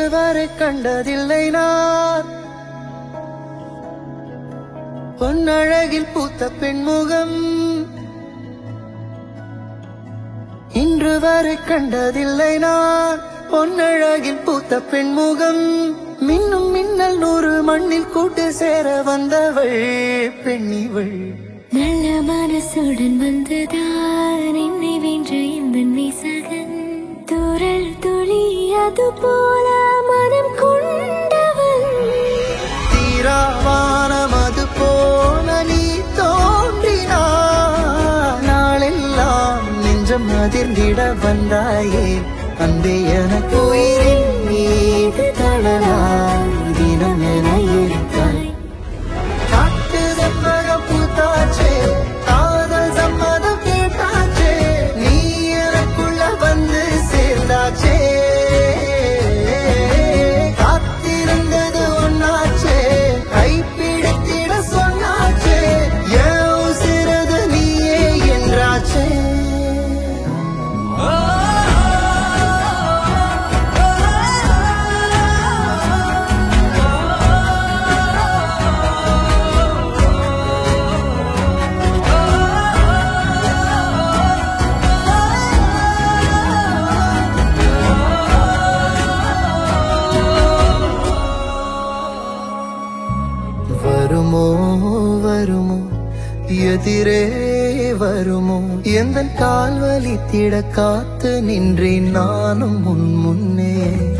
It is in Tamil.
வரை கண்டதில்லை நான் பொன்னழகில் பூத்த பெண்முகம் இன்று வரை கண்டதில்லை நான் பொன்னழகில் பூத்த பெண்முகம் மின்னும் மின்னல் நூறு மண்ணில் கூட்டு சேர வந்தவள் பெண்ணிவள் நல்ல மனசுடன் வந்துதான் என்னை வென்ற இந்த நேசகன் தூரல் துளி அது போல மனம் கொண்டவன் தீராவானம் அது போல நீ தோன்றினாய் நாளெல்லாம் நெஞ்சம் அதிர்ந்திட வந்தாயே அன்பே எனக்கு உயிரின் மீது தழலாய் தினம் என இருக்காய் காட்டு சம்மதம் பூத்தாச்சே காதல் சம்மதம் கேட்டாச்சே நீ எனக்குள்ள வந்து சேர்ந்தாச்சே காத்திருந்தது ஒன்னாச்சே கைப்பிடித்திட சொன்னாச்சே என் உசிரது நீயே என்றாச்சே வருமோ வருமோ எதிரே வருமோ எந்த கால் வலித்திட காத்து நின்றேன் நானும் முன் முன்னே